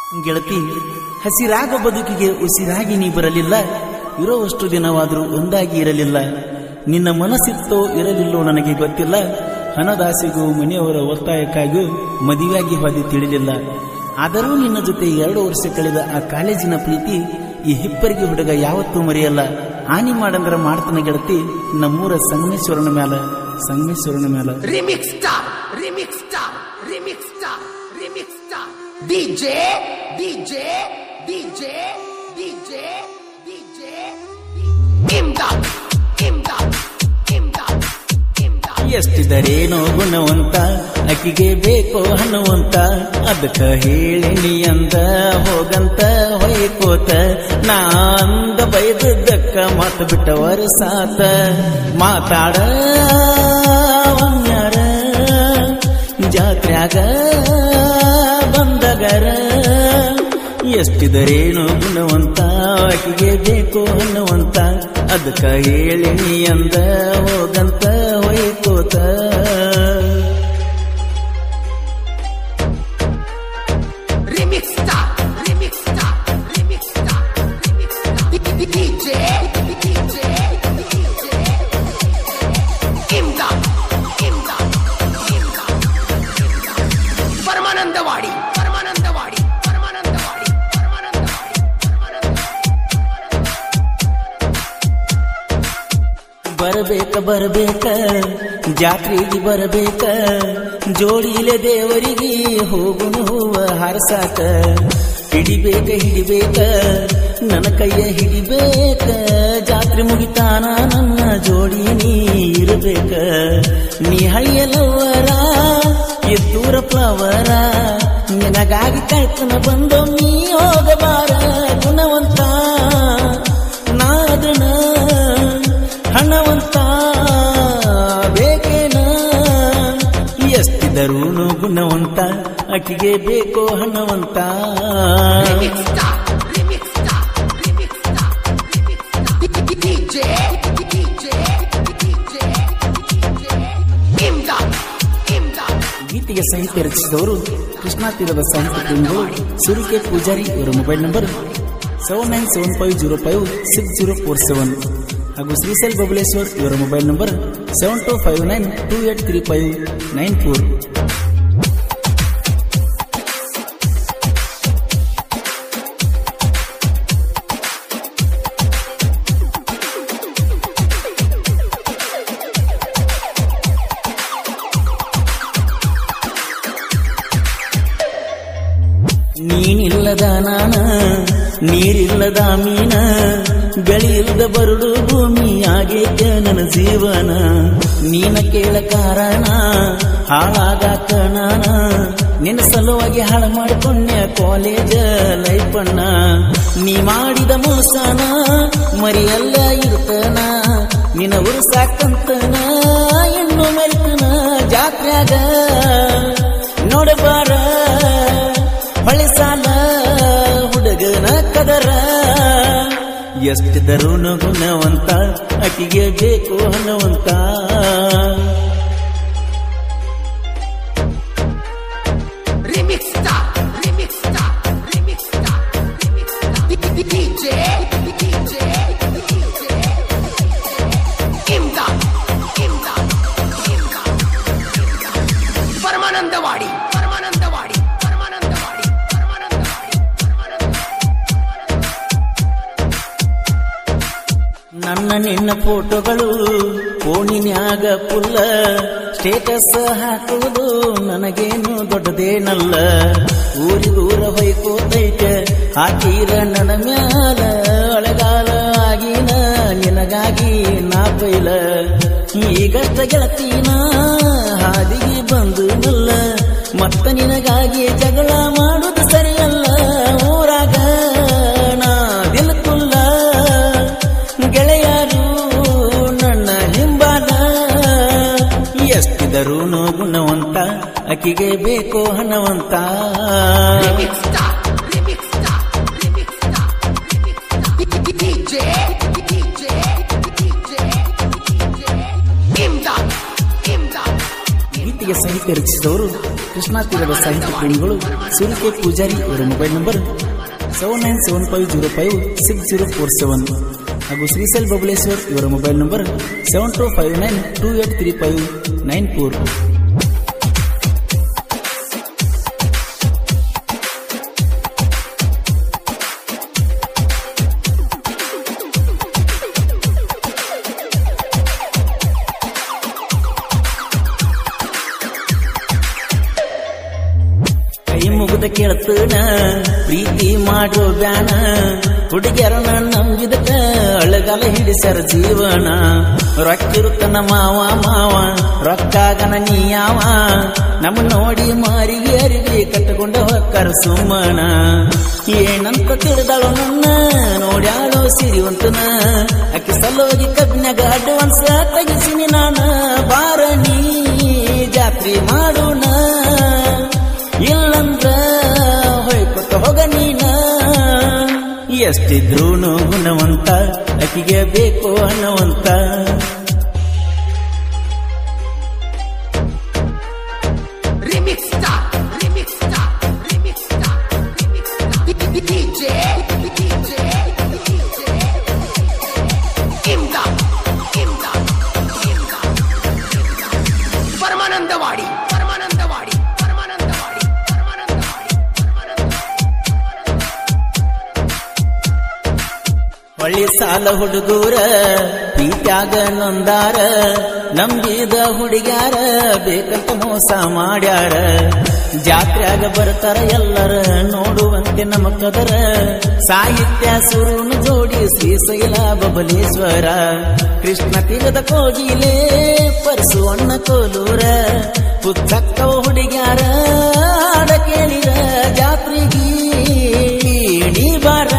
ಗೆಳತಿ ಹಸಿರಾಗ ಬದುಕಿಗೆ ಉಸಿರಾಗಿ ನೀ ಬರಲಿಲ್ಲ ಇರೋವಷ್ಟು ದಿನವಾದರೂ ಒಂದಾಗಿ ಇರಲಿಲ್ಲ ನಿನ್ನ ಮನಸ್ಸಿತ್ತೋ ಇರಲಿಲ್ಲೋ ನನಗೆ ಗೊತ್ತಿಲ್ಲ ಹಣದಾಸೆಗೂ ಮನೆಯವರ ಒತ್ತಾಯಕ್ಕಾಗೂ ಮದುವೆಯಾಗಿ ಹೋದಿ ತಿಳಿಲಿಲ್ಲ ಆದರೂ ನಿನ್ನ ಜೊತೆ ಎರಡು ವರ್ಷ ಕಳೆದ ಆ ಕಾಲೇಜಿನ ಪ್ರೀತಿ ಈ ಹಿಪ್ಪರಿಗೆ ಹುಡುಗ ಯಾವತ್ತೂ ಮರೆಯಲ್ಲ ಹಾನಿ ಮಾಡಂದ್ರ ಮಾಡ್ತಾನೆ ಗೆಳತಿ ನಮ್ಮೂರ ಸಂಗಮೇಶ್ವರನ ಮ್ಯಾಲ ಸಂಗಮೇಶ್ವರನ ಮ್ಯಾಲ Remix star, remix star, remix star, remix star. DJ, DJ, DJ, DJ, DJ. Imdad, imdad, imdad, imdad. ಎಷ್ಟಿದರೇನೋ ಗುಣವಂತ ಅಕ್ಕಿಗೆ ಬೇಕೋ ಹನುವಂತ ಅದಕ್ಕ ಹೇಳಿನಿ ಅಂದ ಹೋಗಂತ ಹೊಯ್ಕೋತ ನಾ ಅಂದ ಬೈದದ್ದಕ್ಕ ಮಾತು ಬಿಟ್ಟವರು ಸಾತ ಮಾತಾಡ ವನ್ಯಾರ ಜಾತ್ರ್ಯಾಗ ಬಂದಗರ ಎಷ್ಟಿದರೇನು ಗುಣವಂತ ಆಕಿಗೆ ಬೇಕು ಅನ್ನುವಂತ ಅದಕ್ಕ ಹೇಳಿನಿ ಅಂದ ಹೋಗಂತ ಹೊಯ್ಕೋತ Remix star, remix star, remix star, remix star. DJ, DJ, DJ. Imdad, imdad, imdad, imdad. Paramanandawadi Paramanandawadi Paramanandawadi Paramanandawadi ಬರಬೇಕ ಬರಬೇಕ ಜಾತ್ರೆಗೆ ಬರಬೇಕ ಜೋಡಿಲೆ ದೇವರಿಗೆ ಹೋಗುನು ಹೂವ ಹಾರಸಾಕ ಹಿಡಿಬೇಕ ಹಿಡಿಬೇಕ ನನ್ನ ಕೈಯ ಹಿಡಿಬೇಕ ಜಾತ್ರೆ ಮುಗಿತಾನ ನನ್ನ ಜೋಡಿ ನೀ ಇರಬೇಕ ನೀ ಹಳಿಯಲವರ ಎದ್ದೂರ ಪ್ಲವರ ನಿನಗಾಗಿ ಕಾಯ್ತನ ಬಂದೋ ನೀ ಹೋಗಬಾರ ಗುಣವಂತ ನಾದನ ಹಣವಂತ ಬೇಕೇನ ಎಷ್ಟಿದರೂನು ಗುಣವಂತ ಅಕ್ಕಿಗೆ ಬೇಕೋ ಹಣವಂತ Remix star, remix star, remix star, remix star. DJ, DJ, DJ, DJ. Imdad, imdad. ಗೀತೆಗೆ ಸಾಹಿತ್ಯ ರಚಿಸಿದವರು ಕೃಷ್ಣಾ ತೀರದ ಸಾಹಿತ್ಯ ಪ್ರೇಮಿಗಳು ಸುರಿಕೆ ಪೂಜಾರಿ ಇವರ mobile number seven nine seven five zero five six zero four seven ಹಾಗೂ ಶ್ರೀಶೈಲ್ ಬಬಲೇಶ್ವರ್ ಇವರ mobile number seven two five nine two eight three five nine four ನೀನಿಲ್ಲದ ನಾನ ನೀರಿಲ್ಲದ ಮೀನ ಬೆಳೆಯಿಲ್ಲದ ಬರುಡು ಭೂಮಿ ಆಗೇತೆ ನನ್ನ ಜೀವನ ನೀನ ಕೇಳ ಕಾರಣ ಹಾಳಾಗಾಕ ನಾನ ನಿನ್ನ ಸಲುವಾಗಿ ಹಾಳು ಮಾಡಿಕೊಂಡೆ ಕಾಲೇಜ ಲೈಫನ್ನ ನೀ ಮಾಡಿದ ಮೋಸನ ಮರಿಯಲ್ಲ ಇರ್ತನ ನಿನ್ನ ಉರ್ಸಾಕಂತನ ಇನ್ನು ಮರಿತನ ಜಾತ್ರ್ಯಾಗ ನೋಡಬಾರ ಹೊಳೆ ಸಾಲ ಹುಡುಗನ ಕದರ ಎಷ್ಟಿದರೂನು ಗುಣವಂತ ಅಕ್ಕಿಗೆ ಬೇಕು ಹಣವಂತ Remix star, remix star, remix star, remix star. DJ, DJ, DJ. Imdad, imdad, imdad, imdad. Paramanandawadi Paramanandawadi Paramanandawadi Paramanandawadi ನನ್ನ ನಿನ್ನ ಫೋಟೋಗಳು ಫೋನಿನ್ಯಾಗ ಪುಲ್ಲ ಸ್ಟೇಟಸ್ ಹಾಕುವುದು ನನಗೇನು ದೊಡ್ಡದೇನಲ್ಲ ಊರಿಗೂರ ಹೊಯ್ಕೋತೈತೆ ಹಾಕೀರ ನನ್ನ ಮ್ಯಾಲ ಅಳಗಾಲ ಆಗಿನ ನಿನಗಾಗಿ ನಾ ಬೈಲ ಈಗಷ್ಟ ಗೆಳತೀನ ಹಾದಿಗೆ ಬಂದು ನಲ್ಲ ಮತ್ತ ನಿನಗಾಗಿ ಜಗಳ ಮಾಡುದು ಸರಿಯಲ್ಲ ಊರಾಗ ನಾ ದಿಲ್ಕುಲ್ಲ ಗೆಳೆಯರು ನನ್ನ ಹಿಂಬಾಲ ಎಷ್ಟಿದರೂನು ಗುಣವಂತ ಅಕ್ಕಿಗೆ ಬೇಕೋ ಹಣವಂತ Remix star, remix star, remix star, remix star. DJ, DJ, DJ, DJ. Imdad, imdad. ಗೀತೆಗೆ ಸಾಹಿತ್ಯ ರಚಿಸಿದವರು ಕೃಷ್ಣಾ ತೀರದ ಸಾಹಿತ್ಯ ಪ್ರೇಮಿಗಳು ಸುರಿಕೆ ಪೂಜಾರಿ ಇವರ mobile number seven nine seven five zero five six zero four seven ಹಾಗೂ ಶ್ರೀಸೆಲ್ ಬಬಲೇಶ್ವರ್ ಇವರ mobile number seven two five nine two eight three five nine four ಕೈ ಮುಗಿದ ಕೇಳ್ತನ ಪ್ರೀತಿ ಮಾಡೋ ಬ್ಯಾನ ಹುಡುಗ್ಯಾರನ ನಂಬಿದಕ ಅಳಗಾಲ ಹಿಡಿಸ್ಯಾರ ಜೀವನ ರೊಕ್ಕಿರುತ್ತನ ಮಾವ ಮಾವ ರೊಕ್ಕಾಗನ ನೀಯಾವ ನಮ್ಮ ನೋಡಿ ಮಾರಿಗೆ ಅರಿವಿ ಕಟ್ಟಕೊಂಡ ಹೊಕ್ಕಾರ ಸುಮ್ಮನ ಏನಂತ ತಿಳಿದಾಳೋ ನನ್ನ ನೋಡ್ಯಾಳೋ ಸಿರಿವಂತನ ಅಕ್ಕಿ ಸಲೋಗಿ ಕಬ್ಬಿನಾಗ ಅಡ್ವಾನ್ಸ್ ತೆಗಿಸಿನಿ ನಾನ ಬಾರ ನೀ ಜಾತ್ರೆ ಮಾಡೋಣ ಇಲ್ಲಂದ್ರ ಹೊಯ್ಕೊತ ಹೋಗ ನೀನ ಎಷ್ಟಿದ್ರೂನು ಗುಣವಂತ ಅಕ್ಕಿಗೆ ಬೇಕು ಅನ್ನವಂತ Remix star, remix star, remix star, remix star. DJ, DJ, DJ. Imdad, Imdad, Imdad. Paramanandawadi Paramanandawadi Paramanandawadi Paramanandawadi ಹೊಳ್ಳಿ ಸಾಲ ಹುಡುಗೂರ ಪ್ರೀತ್ಯಾಗ ನೊಂದಾರ ನಂಬಿದ ಹುಡುಗ್ಯಾರ ಬೇಕಂತ ಮೋಸ ಮಾಡ್ಯಾರ ಜಾತ್ರ್ಯಾಗ ಬರ್ತಾರ ಎಲ್ಲರ ನೋಡುವಂತೆ ನಮ್ಮ ಕದರ ಸಾಹಿತ್ಯ ಸುರುನು ಜೋಡಿ ಶ್ರೀಶೈಲ ಬಬಲೇಶ್ವರ ಕೃಷ್ಣ ತೀರದ ಕೋಗಿಲೆ ಪರಸು ಅಣ್ಣ ಕೋಲೂರ ಪುಚ್ಚಕ್ಕ ಹುಡುಗ್ಯಾರ ಹಾಡ ಕೇಳಿರ ಜಾತ್ರೆಗಿ ನೀ ಬಾರ